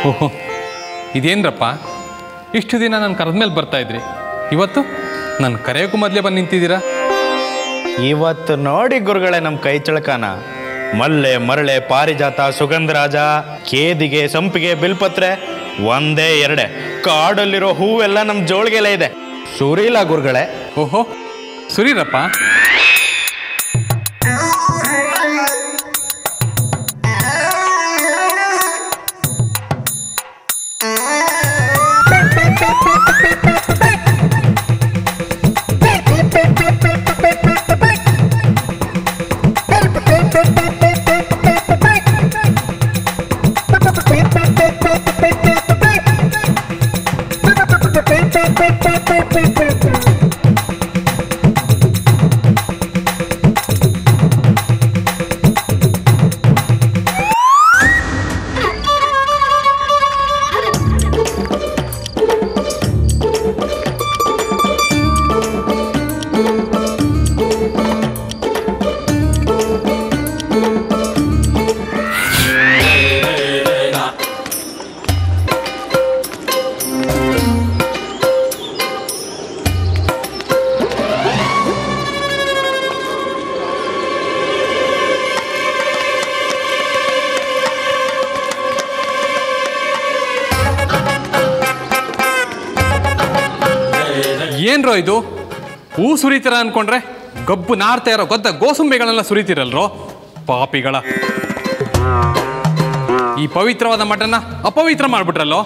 ಓಹೋ ಇದೇನ್ರಪ್ಪ ಇಷ್ಟು ದಿನ ನಾನು ಕರೆದ್ಮೇಲೆ ಬರ್ತಾ ಇದ್ರಿ ಇವತ್ತು ನನ್ನ ಕರೆಯೋಕ್ಕೂ ಮೊದಲೇ ಬಂದು ನಿಂತಿದ್ದೀರಾ ಇವತ್ತು ನೋಡಿ ಗುರುಗಳೇ ನಮ್ಮ ಕೈ ಚಳಕನ ಮಲ್ಲೆ ಮರಳೆ ಪಾರಿಜಾತ ಸುಗಂಧರಾಜ ಕೇದಿಗೆ ಸಂಪಿಗೆ ಬಿಲ್ಪತ್ರೆ ಒಂದೇ ಎರಡೆ ಕಾಡಲ್ಲಿರೋ ಹೂವೆಲ್ಲ ನಮ್ಮ ಜೋಳಿಗೆಲೆ ಇದೆ ಸುರೀಲ ಗುರುಗಳೇ ಓಹೋ ಸುರೀರಪ್ಪ ಏನ್ರೋ ಇದು ಹೂ ಸುರಿತೀರ ಅನ್ಕೊಂಡ್ರೆ ಗಬ್ಬು ನಾರ್ತಾ ಇರೋ ಗೊತ್ತ ಗೋಸುಂಬೆಗಳನ್ನೆಲ್ಲ ಸುರಿತೀರಲ್ರೋ ಪಾಪಿಗಳ ಈ ಪವಿತ್ರವಾದ ಮಠನ ಅಪವಿತ್ರ ಮಾಡ್ಬಿಟ್ರಲ್ಲೋ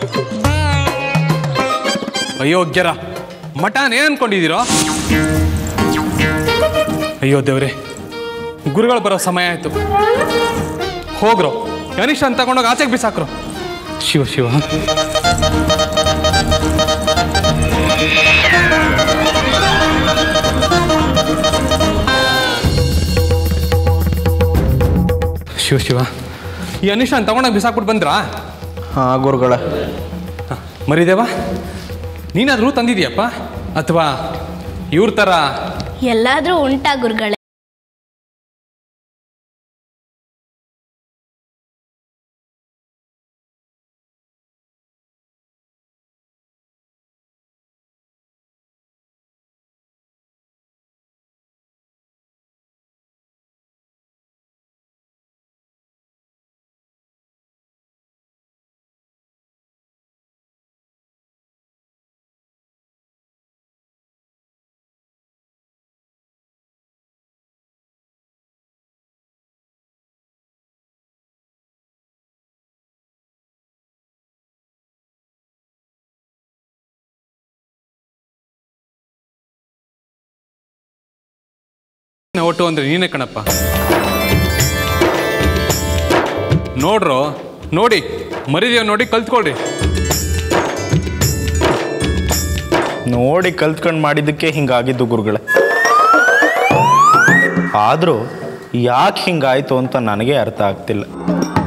ಅಯೋಗ್ಯರ ಮಠನ ಏನ್ ಅನ್ಕೊಂಡಿದ್ದೀರೋ ಅಯ್ಯೋ ದೇವ್ರೆ ಗುರುಗಳು ಬರೋ ಸಮಯ ಆಯ್ತು ಹೋಗ್ರೋ ಕನಿಷ್ಠ ಅಂತ ತಗೊಂಡೋಗಿ ಆಚೆಗೆ ಬಿಸಾಕ್ರು ಶಿವ ಶಿವ ಶಿವ ಶಿವ ಈ ಅನಿಶಾನ್ ತಗೊಂಡೋಗಿ ಬಿಸಾಕ್ಬಿಟ್ಟು ಬಂದ್ರಾ ಹಾ ಗುರುಗಳೇ ಮರಿದೇವ ನೀನಾದ್ರೂ ತಂದಿದ್ಯಪ್ಪ ಅಥವಾ ಇವ್ರ ಥರ ಎಲ್ಲಾದ್ರೂ ಉಂಟಾ ಗುರುಗಳೇ ಒಟ್ಟು ಅಂದ್ರೆ ನೀನೇ ಕಣಪ್ಪ ನೋಡ್ರೋ ನೋಡಿ ಮರಿದೇವ್ ನೋಡಿ ಕಲ್ತ್ಕೊಳ್ರಿ ನೋಡಿ ಕಲ್ತ್ಕೊಂಡು ಮಾಡಿದ್ದಕ್ಕೆ ಹಿಂಗಾಗಿದ್ದು ಗುರುಗಳೇ ಆದರೂ ಯಾಕೆ ಹಿಂಗಾಯ್ತು ಅಂತ ನನಗೆ ಅರ್ಥ ಆಗ್ತಿಲ್ಲ